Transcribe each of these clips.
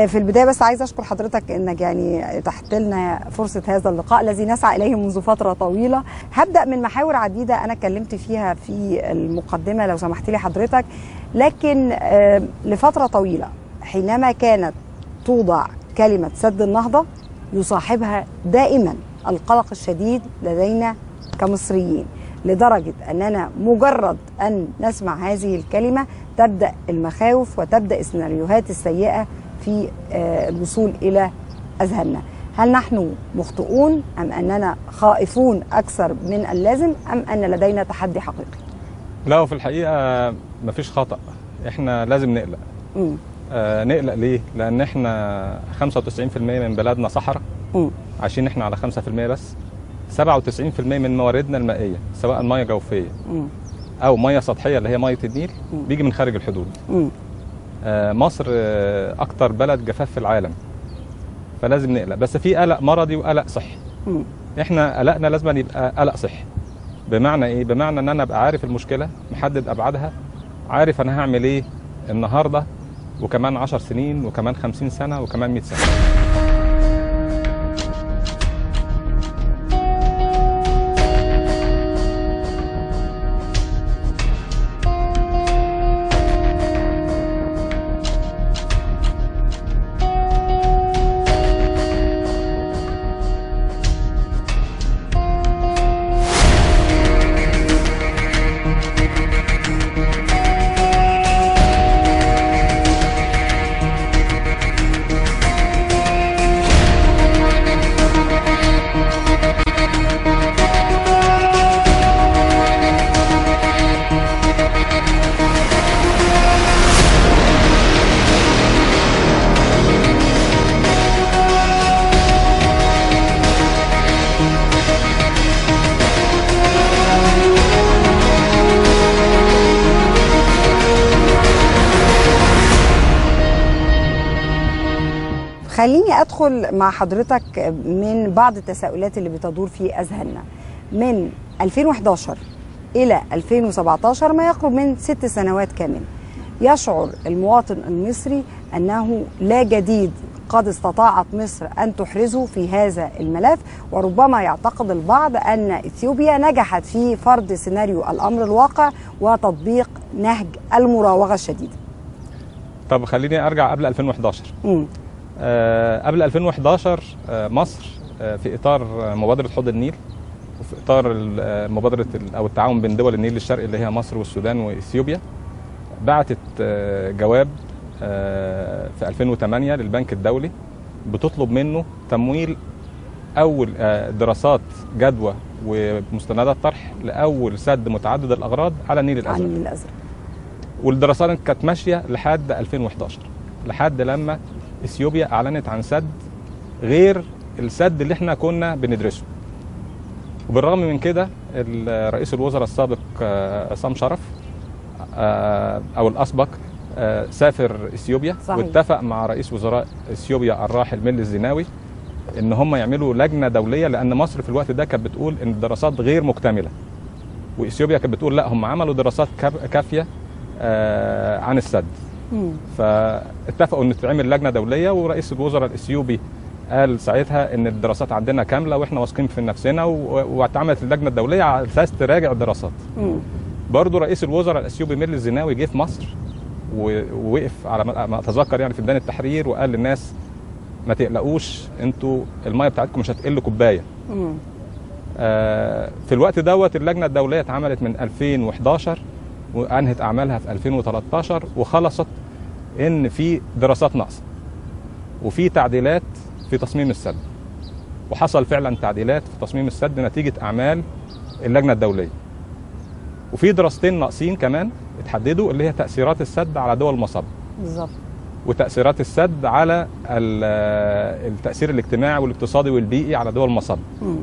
في البدايه بس عايزه اشكر حضرتك انك يعني اتحت لنا فرصه هذا اللقاء الذي نسعى اليه منذ فتره طويله هبدا من محاور عديده انا اتكلمت فيها في المقدمه لو سمحت لي حضرتك لكن لفتره طويله حينما كانت توضع كلمه سد النهضه يصاحبها دائما القلق الشديد لدينا كمصريين لدرجه اننا مجرد ان نسمع هذه الكلمه تبدا المخاوف وتبدا السيناريوهات السيئه في الوصول الى اذهاننا هل نحن مخطئون ام اننا خائفون اكثر من اللازم ام ان لدينا تحدي حقيقي لا وفي الحقيقه مفيش خطا احنا لازم نقلق مم. آه نقلق ليه لان احنا 95% من بلادنا صحراء مم. عايشين احنا على 5% بس 97% من مواردنا المائيه سواء ميه جوفيه مم. او ميه سطحيه اللي هي ميه النيل مم. بيجي من خارج الحدود مم. آه، مصر آه، اكتر بلد جفاف في العالم فلازم نقلق بس في قلق مرضي وقلق صحي مم. احنا قلقنا لازم يبقى قلق صحي بمعنى ايه بمعنى ان انا ابقى عارف المشكله محدد ابعادها عارف انا هعمل ايه النهارده وكمان 10 سنين وكمان 50 سنه وكمان 100 سنه خليني ادخل مع حضرتك من بعض التساؤلات اللي بتدور في اذهاننا من 2011 الى 2017 ما يقرب من ست سنوات كامله يشعر المواطن المصري انه لا جديد قد استطاعت مصر ان تحرزه في هذا الملف وربما يعتقد البعض ان اثيوبيا نجحت في فرض سيناريو الامر الواقع وتطبيق نهج المراوغه الشديده. طب خليني ارجع قبل 2011 امم آه، قبل 2011 آه، مصر آه، في اطار آه، مبادره حوض النيل وفي اطار ال- آه، مبادره ال- او التعاون بين دول النيل الشرقي اللي هي مصر والسودان واثيوبيا بعتت آه، جواب آه، في 2008 للبنك الدولي بتطلب منه تمويل اول آه، دراسات جدوى ومستندات طرح لاول سد متعدد الاغراض على النيل عن الازرق النيل الازرق. والدراسات كانت ماشيه لحد 2011 لحد لما اثيوبيا اعلنت عن سد غير السد اللي احنا كنا بندرسه وبالرغم من كده ال- رئيس الوزراء السابق آه، عصام شرف آه، او الاسبق آه، سافر اثيوبيا صحيح. واتفق مع رئيس وزراء اثيوبيا الراحل ميلي الزناوي ان هم يعملوا لجنه دوليه لان مصر في الوقت ده كانت بتقول ان الدراسات غير مكتمله واثيوبيا كانت بتقول لا هم عملوا دراسات كاف- كافيه آه، عن السد مم. فاتفقوا ان تتعمل لجنه دوليه ورئيس الوزراء الاثيوبي قال ساعتها ان الدراسات عندنا كامله واحنا واثقين في نفسنا و- واتعملت اللجنه الدوليه على اساس تراجع الدراسات. مم. برضه رئيس الوزراء الاثيوبي ميرلي الزناوي جه في مصر و- ووقف على ما ما اتذكر يعني في ميدان التحرير وقال للناس ما تقلقوش انتوا الميه بتاعتكم مش هتقل كوبايه. مم. آه، في الوقت دوت اللجنه الدوليه اتعملت من 2011 وانهت اعمالها في 2013 وخلصت ان في دراسات ناقصه وفي تعديلات في تصميم السد وحصل فعلا تعديلات في تصميم السد نتيجه اعمال اللجنه الدوليه وفي دراستين ناقصين كمان اتحددوا اللي هي تاثيرات السد على دول المصب بالظبط وتاثيرات السد على ال- التاثير الاجتماعي والاقتصادي والبيئي على دول المصب مم.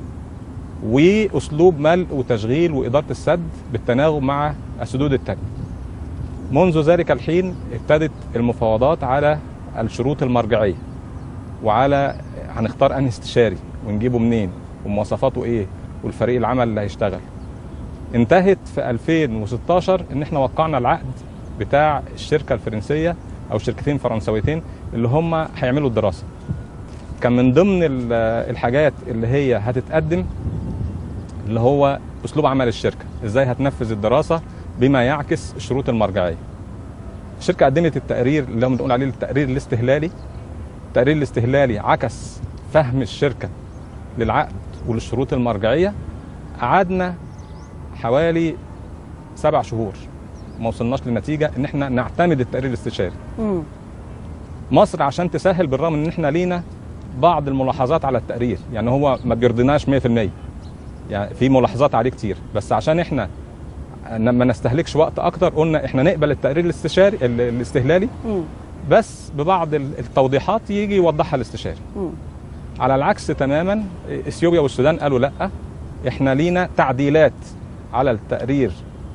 واسلوب ملء وتشغيل واداره السد بالتناغم مع السدود التانية. منذ ذلك الحين ابتدت المفاوضات على الشروط المرجعيه وعلى هنختار انهي استشاري ونجيبه منين ومواصفاته ايه والفريق العمل اللي هيشتغل. انتهت في 2016 ان احنا وقعنا العقد بتاع الشركه الفرنسيه او شركتين فرنسويتين اللي هم هيعملوا الدراسه كان من ضمن ال- الحاجات اللي هي هتتقدم اللي هو اسلوب عمل الشركه ازاي هتنفذ الدراسه بما يعكس الشروط المرجعيه الشركه قدمت التقرير اللي هم بنقول عليه التقرير الاستهلالي التقرير الاستهلالي عكس فهم الشركه للعقد وللشروط المرجعيه قعدنا حوالي سبع شهور ما وصلناش لنتيجه ان احنا نعتمد التقرير الاستشاري مم. مصر عشان تسهل بالرغم ان احنا لينا بعض الملاحظات على التقرير يعني هو ما بيرضيناش 100% يعني في ملاحظات عليه كتير بس عشان احنا ما نستهلكش وقت اكتر قلنا احنا نقبل التقرير الاستشاري ال- الاستهلالي مم. بس ببعض ال- التوضيحات يجي يوضحها الاستشاري مم. على العكس تماما اثيوبيا والسودان قالوا لا احنا لينا تعديلات على التقرير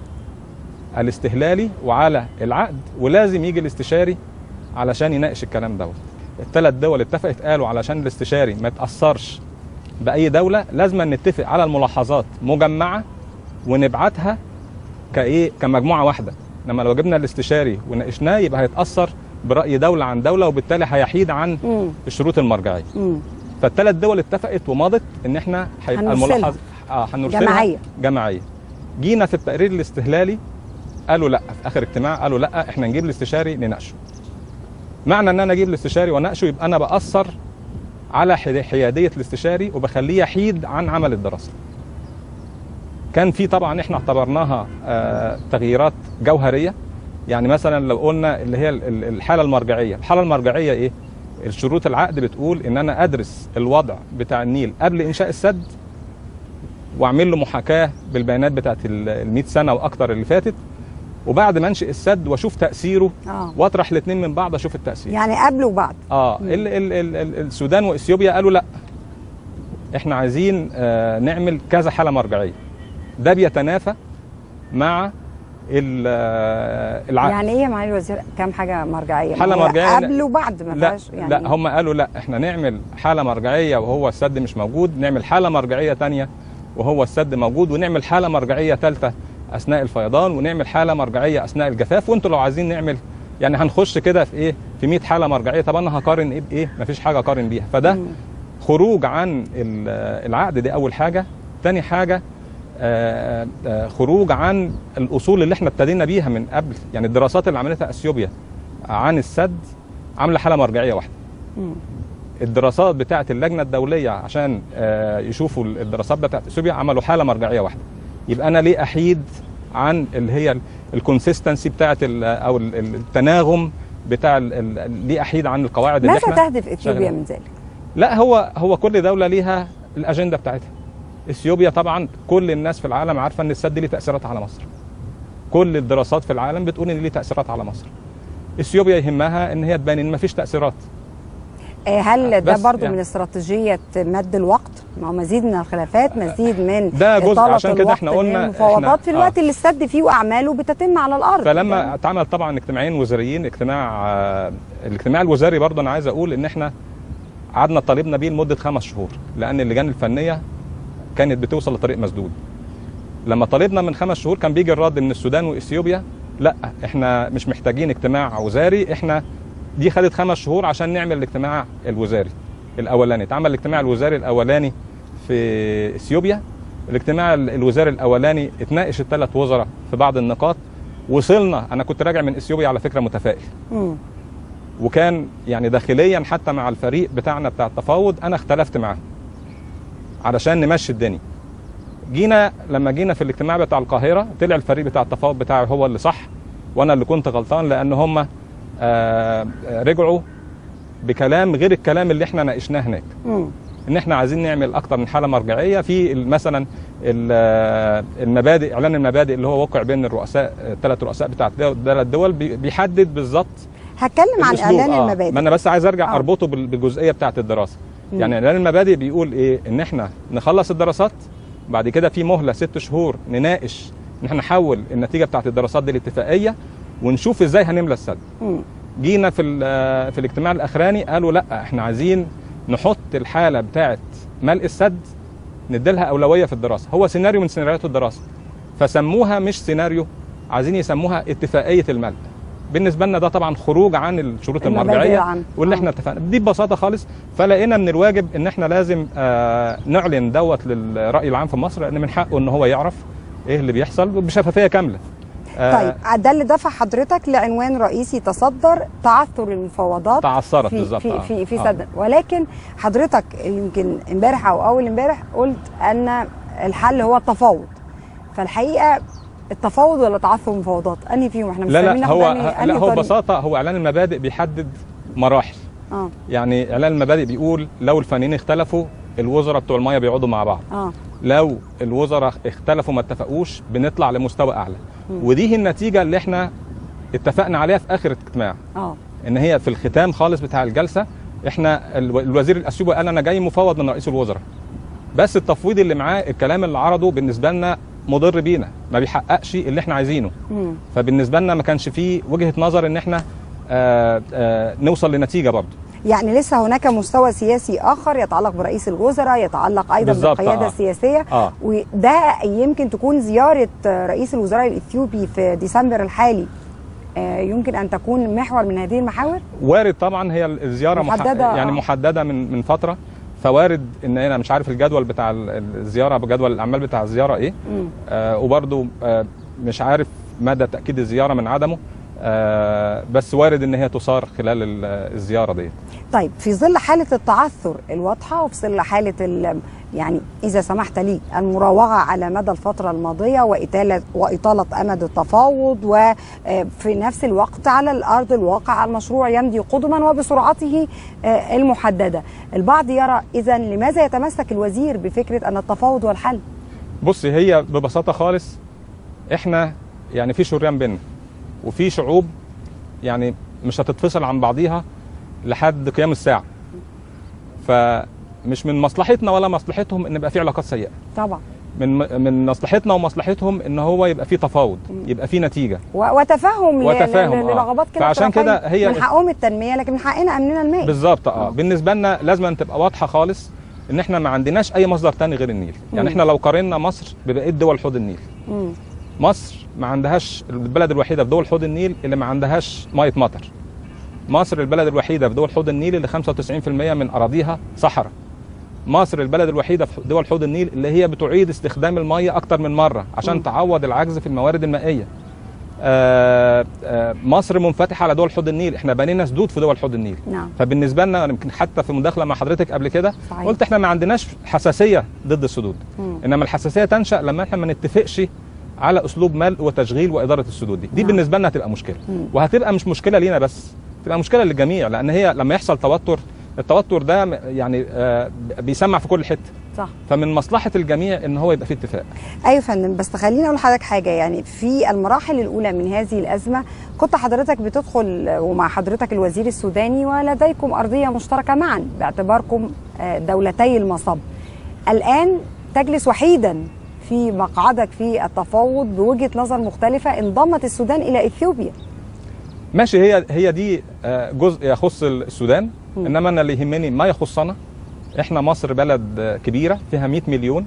الاستهلالي وعلى العقد ولازم يجي الاستشاري علشان يناقش الكلام دوت الثلاث دول اتفقت قالوا علشان الاستشاري ما يتاثرش باي دوله لازم نتفق على الملاحظات مجمعه ونبعتها كايه كمجموعه واحده انما لو جبنا الاستشاري وناقشناه يبقى هيتاثر براي دوله عن دوله وبالتالي هيحيد عن مم. الشروط المرجعيه مم. فالثلاث دول اتفقت ومضت ان احنا هيبقى هنرسلها. الملاحظ اه هنرسلها جماعية. جماعيه جينا في التقرير الاستهلالي قالوا لا في اخر اجتماع قالوا لا احنا نجيب الاستشاري نناقشه معنى ان انا اجيب الاستشاري واناقشه يبقى انا باثر على حد- حياديه الاستشاري وبخليه يحيد عن عمل الدراسه كان في طبعا احنا اعتبرناها آه، تغييرات جوهريه يعني مثلا لو قلنا اللي هي ال- ال- الحاله المرجعيه الحاله المرجعيه ايه الشروط العقد بتقول ان انا ادرس الوضع بتاع النيل قبل انشاء السد واعمل له محاكاه بالبيانات بتاعت ال 100 سنه واكتر اللي فاتت وبعد ما انشئ السد واشوف تاثيره اه واطرح الاثنين من بعض اشوف التاثير يعني قبل وبعد اه ال ال ال ال السودان واثيوبيا قالوا لا احنا عايزين آه نعمل كذا حاله مرجعيه ده بيتنافى مع ال- آه، العقد يعني ايه يا معالي الوزير كام حاجه مرجعيه حالة ما هي مرجعية قبل وبعد ما لا فيهاش يعني لا هم قالوا لا احنا نعمل حاله مرجعيه وهو السد مش موجود نعمل حاله مرجعيه تانية وهو السد موجود ونعمل حاله مرجعيه ثالثه اثناء الفيضان ونعمل حاله مرجعيه اثناء الجفاف وانتوا لو عايزين نعمل يعني هنخش كده في ايه في 100 حاله مرجعيه طب انا هقارن ايه بايه مفيش حاجه اقارن بيها فده مم. خروج عن ال- العقد دي اول حاجه تاني حاجه آه، آه، خروج عن الاصول اللي احنا ابتدينا بيها من قبل يعني الدراسات اللي عملتها اثيوبيا عن السد عامله حاله مرجعيه واحده مم. الدراسات بتاعه اللجنه الدوليه عشان آه، يشوفوا الدراسات بتاعه اثيوبيا عملوا حاله مرجعيه واحده يبقى انا ليه احيد عن اللي هي الكونسيستنسي بتاعه ال- او ال- ال- التناغم بتاع ال- ال- ليه احيد عن القواعد اللي ماذا احنا تهدف اثيوبيا شغالين. من ذلك؟ لا هو هو كل دوله ليها الاجنده بتاعتها اثيوبيا طبعا كل الناس في العالم عارفه ان السد ليه تاثيرات على مصر كل الدراسات في العالم بتقول ان ليه تاثيرات على مصر اثيوبيا يهمها ان هي تبان ان مفيش تاثيرات آه، هل ده بس برضو يعني- من استراتيجيه مد الوقت؟ ما هو مزيد من الخلافات مزيد من ده جزء إطالة عشان كده الوقت احنا قلنا للمفاوضات احنا- في الوقت اللي السد فيه واعماله بتتم على الارض فلما اتعمل طبعا اجتماعين وزاريين اجتماع آه، الاجتماع الوزاري برضه انا عايز اقول ان احنا قعدنا طالبنا بيه لمده خمس شهور لان اللجان الفنيه كانت بتوصل لطريق مسدود لما طالبنا من خمس شهور كان بيجي الرد من السودان واثيوبيا لا احنا مش محتاجين اجتماع وزاري احنا دي خدت خمس شهور عشان نعمل الاجتماع الوزاري الاولاني اتعمل الاجتماع الوزاري الاولاني في اثيوبيا الاجتماع ال- الوزاري الاولاني اتناقش الثلاث وزراء في بعض النقاط وصلنا انا كنت راجع من اثيوبيا على فكره متفائل مم. وكان يعني داخليا حتى مع الفريق بتاعنا بتاع التفاوض انا اختلفت معاه علشان نمشي الدنيا جينا لما جينا في الاجتماع بتاع القاهره طلع الفريق بتاع التفاوض بتاعي هو اللي صح وانا اللي كنت غلطان لان هم آه، رجعوا بكلام غير الكلام اللي احنا ناقشناه هناك مم. ان احنا عايزين نعمل اكتر من حاله مرجعيه في ال- مثلا ال- آه، المبادئ اعلان المبادئ اللي هو وقع بين الرؤساء الثلاث رؤساء بتاع الثلاث دول بي- بيحدد بالظبط هتكلم عن الأسلوب. اعلان آه. المبادئ ما انا بس عايز ارجع آه. اربطه بال- بالجزئيه بتاعه الدراسه مم. يعني اعلان المبادئ بيقول ايه ان احنا نخلص الدراسات بعد كده في مهله ست شهور نناقش ان احنا نحول النتيجه بتاعه الدراسات دي لاتفاقيه ونشوف ازاي هنملى السد مم. جينا في ال- في الاجتماع الاخراني قالوا لا احنا عايزين نحط الحاله بتاعه ملء السد نديلها اولويه في الدراسه هو سيناريو من سيناريوهات الدراسه فسموها مش سيناريو عايزين يسموها اتفاقيه الملء بالنسبه لنا ده طبعا خروج عن الشروط المبادئ المرجعيه العامة. واللي آه. احنا اتفقنا دي ببساطه خالص فلقينا من الواجب ان احنا لازم آه نعلن دوت للراي العام في مصر لان من حقه ان هو يعرف ايه اللي بيحصل بشفافيه كامله آه، طيب ده اللي دفع حضرتك لعنوان رئيسي تصدر تعثر المفاوضات تعثرت في بالظبط في آه. في, في آه. سد ولكن حضرتك يمكن امبارح او اول امبارح قلت ان الحل هو التفاوض فالحقيقه التفاوض ولا تعثر المفاوضات انهي فيهم احنا مش لا فاهمين لا ناخد هو أنهي- لا أنهي هو طريق. ببساطه هو اعلان المبادئ بيحدد مراحل اه يعني اعلان المبادئ بيقول لو الفنانين اختلفوا الوزراء بتوع الميه بيقعدوا مع بعض اه لو الوزراء اختلفوا ما اتفقوش بنطلع لمستوى اعلى ودي النتيجه اللي احنا اتفقنا عليها في اخر اجتماع اه ان هي في الختام خالص بتاع الجلسه احنا الو- الوزير الاثيوبي قال انا جاي مفوض من رئيس الوزراء بس التفويض اللي معاه الكلام اللي عرضه بالنسبه لنا مضر بينا ما بيحققش اللي احنا عايزينه مم. فبالنسبه لنا ما كانش فيه وجهه نظر ان احنا آه آه نوصل لنتيجه برضه يعني لسه هناك مستوى سياسي اخر يتعلق برئيس الوزراء يتعلق ايضا بالظبط، بالقياده آه. السياسيه اه وده يمكن تكون زياره رئيس الوزراء الاثيوبي في ديسمبر الحالي آه، يمكن ان تكون محور من هذه المحاور وارد طبعا هي الزياره محددة، مح... يعني آه. محدده من من فتره فوارد ان انا مش عارف الجدول بتاع ال- الزياره بجدول الاعمال بتاع الزياره ايه مم. آه وبرده آه مش عارف مدى تاكيد الزياره من عدمه آه بس وارد ان هي تصار خلال ال- الزياره دي طيب في ظل حاله التعثر الواضحه وفي ظل حاله ال- يعني اذا سمحت لي المراوغه على مدى الفتره الماضيه واطاله واطاله امد التفاوض وفي نفس الوقت على الارض الواقع المشروع يمضي قدما وبسرعته آه، المحدده البعض يرى اذا لماذا يتمسك الوزير بفكره ان التفاوض هو الحل بصي هي ببساطه خالص احنا يعني في شريان بينا وفي شعوب يعني مش هتتفصل عن بعضيها لحد قيام الساعه فمش من مصلحتنا ولا مصلحتهم ان يبقى في علاقات سيئه طبعا من من مصلحتنا ومصلحتهم ان هو يبقى في تفاوض يبقى في نتيجه و- وتفهم ل- وتفاهم، ل- آه. لرغبات كلا فعشان الطرفين. كده هي- من حقهم التنميه لكن من حقنا امننا المائي بالظبط آه. اه بالنسبه لنا لازم أن تبقى واضحه خالص ان احنا ما عندناش اي مصدر تاني غير النيل يعني مم. احنا لو قارنا مصر ببقيه دول حوض النيل مم. مصر ما عندهاش البلد الوحيده في دول حوض النيل اللي ما عندهاش ميه مطر مصر البلد الوحيده في دول حوض النيل اللي 95% من اراضيها صحراء مصر البلد الوحيده في دول حوض النيل اللي هي بتعيد استخدام الميه اكتر من مره عشان مم. تعوض العجز في الموارد المائيه آه، آه، مصر منفتحه على دول حوض النيل احنا بنينا سدود في دول حوض النيل نعم فبالنسبه لنا يمكن حتى في مداخله مع حضرتك قبل كده صحيح. قلت احنا ما عندناش حساسيه ضد السدود مم. انما الحساسيه تنشا لما احنا ما نتفقش على اسلوب ملء وتشغيل واداره السدود دي دي نعم. بالنسبه لنا هتبقى مشكله مم. وهتبقى مش مشكله لينا بس تبقى مشكله للجميع لان هي لما يحصل توتر التوتر ده م- يعني آه، بيسمع في كل حته صح فمن مصلحه الجميع ان هو يبقى في اتفاق ايوه يا فندم بس خليني اقول لحضرتك حاجه يعني في المراحل الاولى من هذه الازمه كنت حضرتك بتدخل ومع حضرتك الوزير السوداني ولديكم ارضيه مشتركه معا باعتباركم آه، دولتي المصب الان تجلس وحيدا في مقعدك في التفاوض بوجهه نظر مختلفه انضمت السودان الى اثيوبيا ماشي هي هي دي آه، جزء يخص السودان مم. انما انا اللي يهمني ما يخصنا احنا مصر بلد آه، كبيره فيها 100 مليون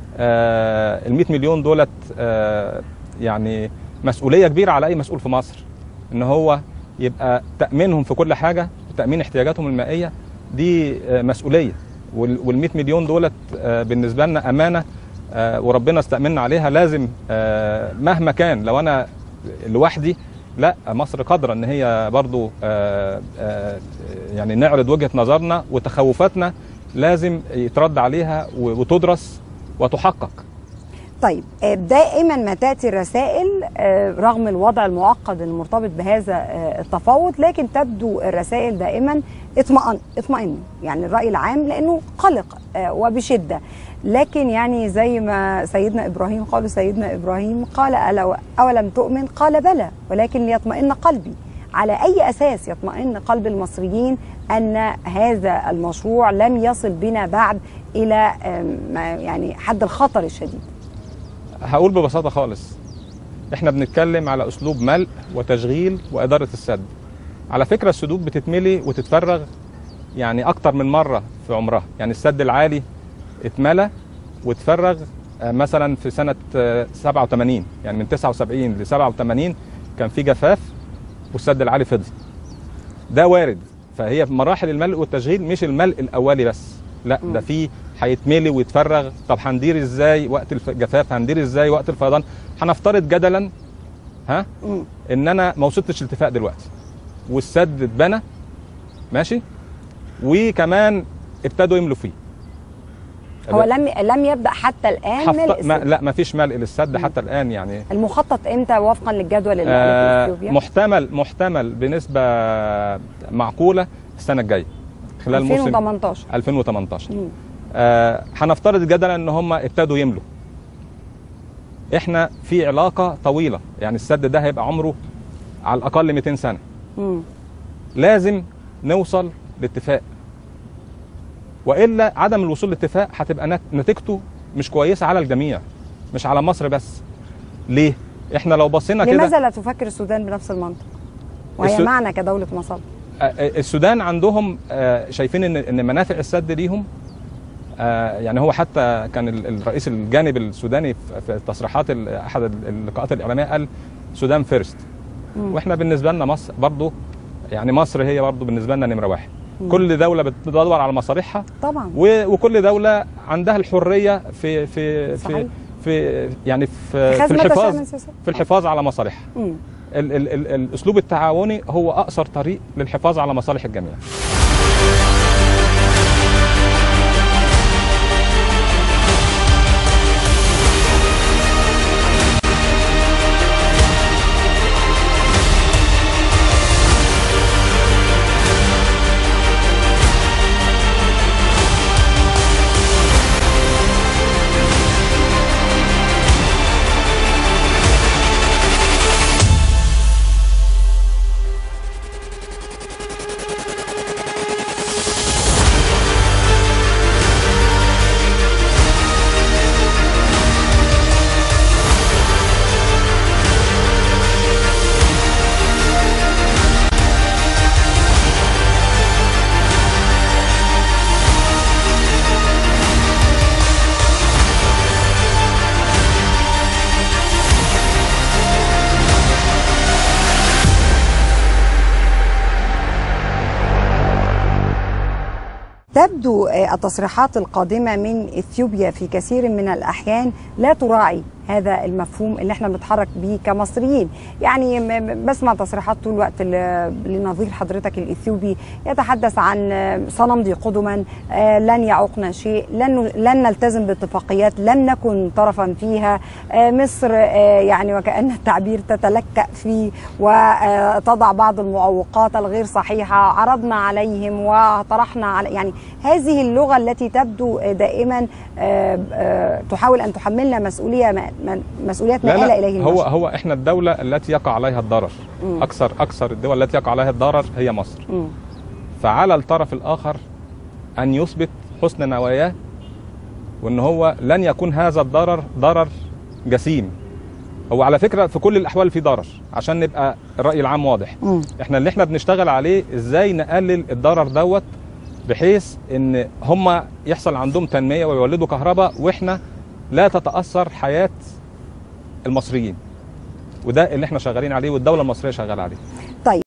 ال 100 مليون دولت آه، يعني مسؤوليه كبيره على اي مسؤول في مصر ان هو يبقى تامينهم في كل حاجه وتامين احتياجاتهم المائيه دي آه، مسؤوليه وال 100 مليون دولت آه، بالنسبه لنا امانه آه، وربنا استأمنا عليها لازم آه، مهما كان لو انا لوحدي لا مصر قادره ان هي برضو آه، آه، يعني نعرض وجهه نظرنا وتخوفاتنا لازم يترد عليها و- وتدرس وتحقق طيب آه، دائما ما تاتي الرسائل آه، رغم الوضع المعقد المرتبط بهذا آه، التفاوض لكن تبدو الرسائل دائما اطمئن اطمئن يعني الراي العام لانه قلق آه، وبشده لكن يعني زي ما سيدنا ابراهيم قال سيدنا ابراهيم قال ألو اولم تؤمن قال بلى ولكن ليطمئن قلبي على اي اساس يطمئن قلب المصريين ان هذا المشروع لم يصل بنا بعد الى آم، ما- يعني حد الخطر الشديد هقول ببساطه خالص احنا بنتكلم على اسلوب ملء وتشغيل واداره السد على فكره السدود بتتملي وتتفرغ يعني اكتر من مره في عمرها يعني السد العالي اتملى واتفرغ آه، مثلا في سنه آه، 87 يعني من 79 ل 87 كان في جفاف والسد العالي فضي ده وارد فهي في مراحل الملء والتشغيل مش الملء الاولي بس لا مم. ده في هيتملي ويتفرغ طب هندير ازاي وقت الجفاف هندير ازاي وقت الفيضان هنفترض جدلا ها مم. ان انا ما وصلتش الاتفاق دلوقتي والسد اتبنى ماشي وكمان ابتدوا يملوا فيه هو لم لم يبدا حتى الان حفط... ملء ما السد. لا ما فيش ملء للسد مم. حتى الان يعني المخطط امتى وفقا للجدول اللي قاله آه في اثيوبيا محتمل محتمل بنسبه معقوله السنه الجايه خلال موسم 2018 2018 مم. آه، هنفترض جدلا ان هم ابتدوا يملوا احنا في علاقه طويله يعني السد ده هيبقى عمره على الاقل 200 سنه مم. لازم نوصل لاتفاق والا عدم الوصول لاتفاق هتبقى نت- نتيجته مش كويسه على الجميع مش على مصر بس ليه احنا لو بصينا كده لماذا لا تفكر السودان بنفس المنطق وهي السو- معنا كدوله مصالح آه، آه، السودان عندهم آه، شايفين ان ان منافع السد ليهم آه، يعني هو حتى كان ال- الرئيس الجانب السوداني في- في تصريحات ال- احد ال- اللقاءات الاعلاميه قال سودان فيرست مم. واحنا بالنسبه لنا مصر برضو يعني مصر هي برضو بالنسبه لنا نمره واحد مم. كل دوله بتدور على مصالحها طبعا و- وكل دوله عندها الحريه في في صحيح. في في يعني في, في خزمة الحفاظ شأن السياسة. في الحفاظ على مصالحها مم. ال ال ال الاسلوب التعاوني هو اقصر طريق للحفاظ على مصالح الجميع تبدو آه، التصريحات القادمة من إثيوبيا في كثير من الأحيان لا تراعي هذا المفهوم اللي احنا بنتحرك بيه كمصريين يعني م- م- بسمع تصريحات طول الوقت ل- لنظير حضرتك الإثيوبي يتحدث عن آه، سنمضي قدما آه، لن يعوقنا شيء لن لن نلتزم باتفاقيات لم نكن طرفا فيها آه، مصر آه، يعني وكأن التعبير تتلكأ فيه وتضع بعض المعوقات الغير صحيحة عرضنا عليهم وطرحنا على يعني هذه اللغة التي تبدو دائما آه، آه، تحاول أن تحملنا مسؤولية م- مسؤوليات لا مائلة لا إليه هو المشرق. هو احنا الدوله التي يقع عليها الضرر مم. اكثر اكثر الدول التي يقع عليها الضرر هي مصر مم. فعلى الطرف الاخر ان يثبت حسن نواياه وان هو لن يكون هذا الضرر ضرر جسيم هو على فكره في كل الاحوال في ضرر عشان نبقى الراي العام واضح مم. احنا اللي احنا بنشتغل عليه ازاي نقلل الضرر دوت بحيث ان هم يحصل عندهم تنميه ويولدوا كهرباء واحنا لا تتاثر حياه المصريين وده اللي احنا شغالين عليه والدوله المصريه شغاله عليه